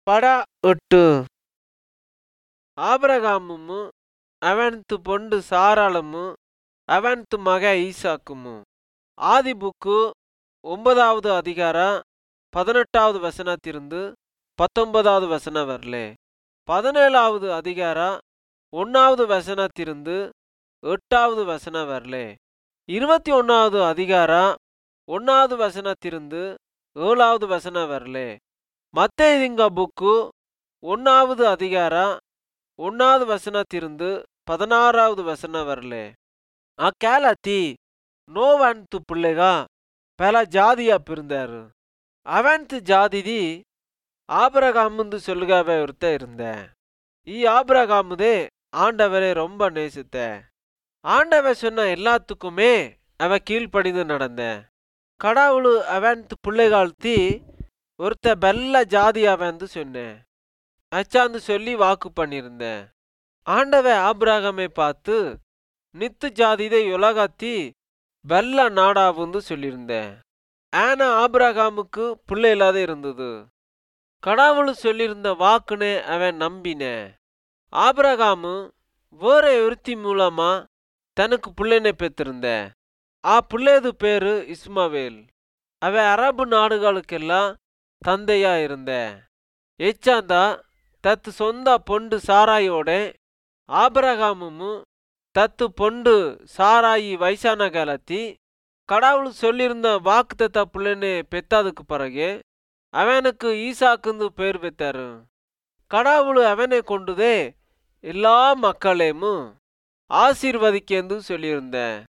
ಪಡ ಒಟ್ಟು ஆபிரகாமும் அவன்து பொண்டு சாராளமு அவன்து மக ஈசாக்குமு ஆதி புக்கு ஒன்பதாவது அதிகார பதினெட்டாவது வசனத்திலிருந்து பத்தொன்பதாவது வசனம் வரலே பதினேழாவது அதிகார ஒன்னாவது வசனத்திலிருந்து எட்டாவது வசனம் வரலே இருபத்தி ஒன்னாவது அதிகார ஒன்னாவது வசனத்திலிருந்து ஏழாவது வசனம் வரலே மத்தேதிங்க புக்கு ஒன்னாவது அதிகார ஒன்னாவது வசனத்திலிருந்து பதினாறாவது வசனம் வரலே ಆ ಕ್ಯಾಲತಿ ನೋವಂತು ಪುಳ್ಳೆಗ ಪೆಲ ಜಾದಿಯ ಪಿರುಂದಾರು ಅವಂತು ಜಾದಿದಿ ஆபிரகாமுந்து சொல்லுகாவே ஒருத்த இருந்தேன் ஈ ஆபிரகாமுதே ஆண்டவரை ரொம்ப நேசித்த ஆண்டவ சொன்ன எல்லாத்துக்குமே அவ கீழ்ப்படிந்து நடந்த கடவுளு அவன்து பிள்ளைகால்த்தி ஒருத்த பெல்ல ஜாதி அவன்து சொன்னேன் அச்சாந்து சொல்லி வாக்கு பண்ணியிருந்தேன் ஆண்டவ ஆபிரகாமை பார்த்து நித்து ஜாதிதை உலகத்தி வெள்ள நாடாவுந்து சொல்லியிருந்தேன் ஆனா ஆபிரகாமுக்கு பிள்ளை இல்லாத இருந்தது கடவுள் சொல்லியிருந்த வாக்குனே அவன் நம்பினேன் ஆபிரகாமு வேற ஒருத்தி மூலமா தனக்கு பிள்ளைனை பெற்றிருந்த ஆ பிள்ளைது பேரு இஸ்மவேல் அவ அரபு நாடுகளுக்கெல்லாம் தந்தையா இருந்த எச்சாந்தா தத்து சொந்த பொண்டு சாராயோட ஆபிரகாமும் தத்து பொண்டு சாராயி வயசான காலத்தி கடவுள் சொல்லியிருந்த வாக்கு தத்த பிள்ளைன்னு பெத்தாதுக்கு பிறகு அவனுக்கு ஈசாக்குந்து பேர் பெத்தாரு கடவுள் அவனை கொண்டுதே எல்லா மக்களையும் ஆசீர்வதிக்கேந்து சொல்லியிருந்தேன்